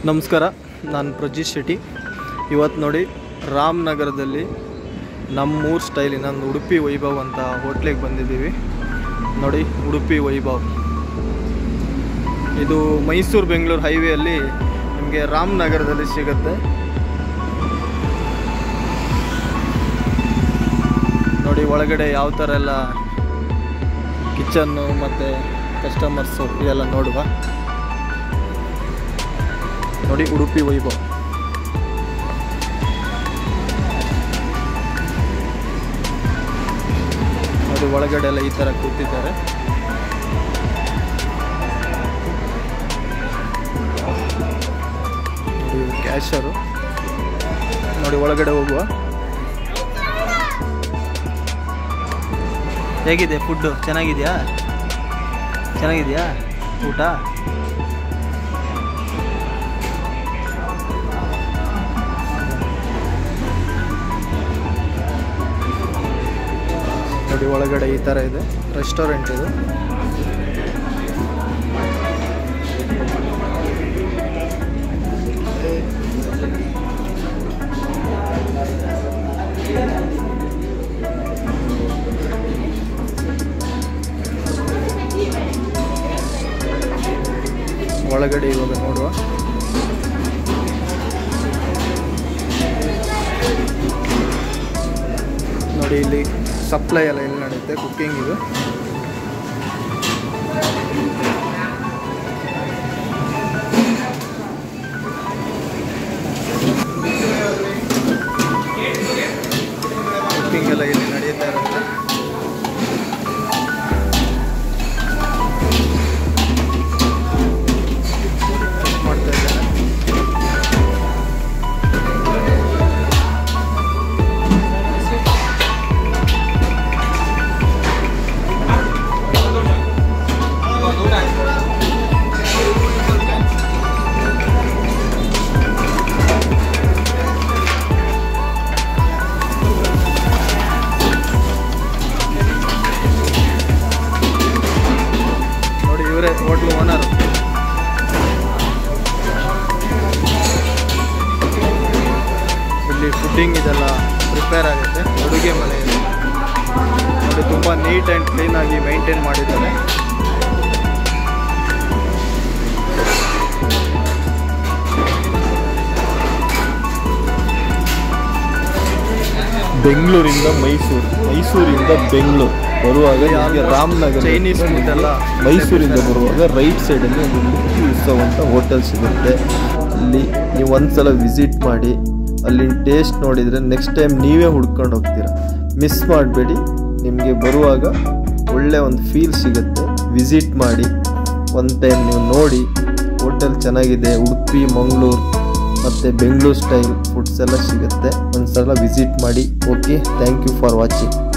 ನಮಸ್ಕಾರ ನಾನು ಪ್ರಜಿತ್ ಶೆಟ್ಟಿ ಇವತ್ತು ನೋಡಿ ರಾಮನಗರದಲ್ಲಿ ನಮ್ಮೂರ ಸ್ಟೈಲಿನ ಒಂದು ಉಡುಪಿ ವೈಭವ್ ಅಂತ ಹೋಟ್ಲಿಗೆ ಬಂದಿದ್ದೀವಿ ನೋಡಿ ಉಡುಪಿ ವೈಭವ್ ಇದು ಮೈಸೂರು ಬೆಂಗಳೂರು ಹೈವೇಯಲ್ಲಿ ನಿಮಗೆ ರಾಮನಗರದಲ್ಲಿ ಸಿಗುತ್ತೆ ನೋಡಿ ಒಳಗಡೆ ಯಾವ ಥರ ಎಲ್ಲ ಕಿಚನ್ನು ಮತ್ತು ಕಸ್ಟಮರ್ಸು ಇದೆಲ್ಲ ನೋಡುವ ನೋಡಿ ಉಡುಪಿ ವೈಭವ್ ನೋಡಿ ಒಳಗಡೆ ಎಲ್ಲ ಈ ಥರ ಕೂತಿದ್ದಾರೆ ನೋಡಿ ಕ್ಯಾಶರು ನೋಡಿ ಒಳಗಡೆ ಹೋಗುವ ಹೇಗಿದೆ ಫುಡ್ಡು ಚೆನ್ನಾಗಿದೆಯಾ ಚೆನ್ನಾಗಿದೆಯಾ ಊಟ ನೋಡಿ ಒಳಗಡೆ ಈ ಥರ ಇದೆ ರೆಸ್ಟೋರೆಂಟ್ ಇದು ಒಳಗಡೆ ಇವಾಗ ನೋಡುವ ನೋಡಿ ಇಲ್ಲಿ ಸಪ್ಲೈ ಎಲ್ಲ ಎಲ್ಲಿ ನಡೆಯುತ್ತೆ ಕುಕ್ಕಿಂಗ್ ಇದು ಕುಕ್ಕಿಂಗ್ ಎಲ್ಲ ಇಲ್ಲಿ ನಡೀತಾ ಇರುತ್ತೆ ಚೆಕ್ ಮಾಡ್ತಾ ಇದ್ದಾರೆ ನೋಡಿ ಇವರೇ ಹೋಟ್ಲು ಓನರ್ ಇಲ್ಲಿ ಫುಡ್ಡಿಂಗ್ ಇದೆಲ್ಲ ಪ್ರಿಪೇರ್ ಆಗುತ್ತೆ ಅಡುಗೆ ಮನೆಯಲ್ಲಿ ನೋಡಿ ತುಂಬ ನೀಟ್ ಆ್ಯಂಡ್ ಕ್ಲೀನಾಗಿ ಮೈಂಟೈನ್ ಮಾಡಿದ್ದಾರೆ ಬೆಂಗಳೂರಿಂದ ಮೈಸೂರು ಮೈಸೂರಿಂದ ಬೆಂಗಳೂರು ಬರುವಾಗ ನಿಮಗೆ ರಾಮನಗರ ಚೈನೀಸ್ ಫುಡ್ ಎಲ್ಲ ಮೈಸೂರಿಂದ ಬರುವಾಗ ರೈಟ್ ಸೈಡಲ್ಲಿ ಒಂದು ಮುಕ್ತಿ ಉತ್ಸವ ಅಂತ ಹೋಟೆಲ್ ಸಿಗುತ್ತೆ ಅಲ್ಲಿ ನೀವು ಒಂದ್ಸಲ ವಿಸಿಟ್ ಮಾಡಿ ಅಲ್ಲಿ ಟೇಸ್ಟ್ ನೋಡಿದರೆ ನೆಕ್ಸ್ಟ್ ಟೈಮ್ ನೀವೇ ಹುಡ್ಕೊಂಡು ಹೋಗ್ತೀರಾ ಮಿಸ್ ಮಾಡಬೇಡಿ ನಿಮಗೆ ಬರುವಾಗ ಒಳ್ಳೆ ಒಂದು ಫೀಲ್ ಸಿಗುತ್ತೆ ವಿಸಿಟ್ ಮಾಡಿ ಒಂದು ಟೈಮ್ ನೀವು ನೋಡಿ ಹೋಟೆಲ್ ಚೆನ್ನಾಗಿದೆ ಉಡುಪಿ ಮಂಗಳೂರು ಮತ್ತು ಬೆಂಗಳೂರು ಸ್ಟೈಲ್ ಫುಡ್ಸ್ ಎಲ್ಲ ಸಿಗುತ್ತೆ ಒಂದು ಸಲ ವಿಸಿಟ್ ಮಾಡಿ okay thank you for watching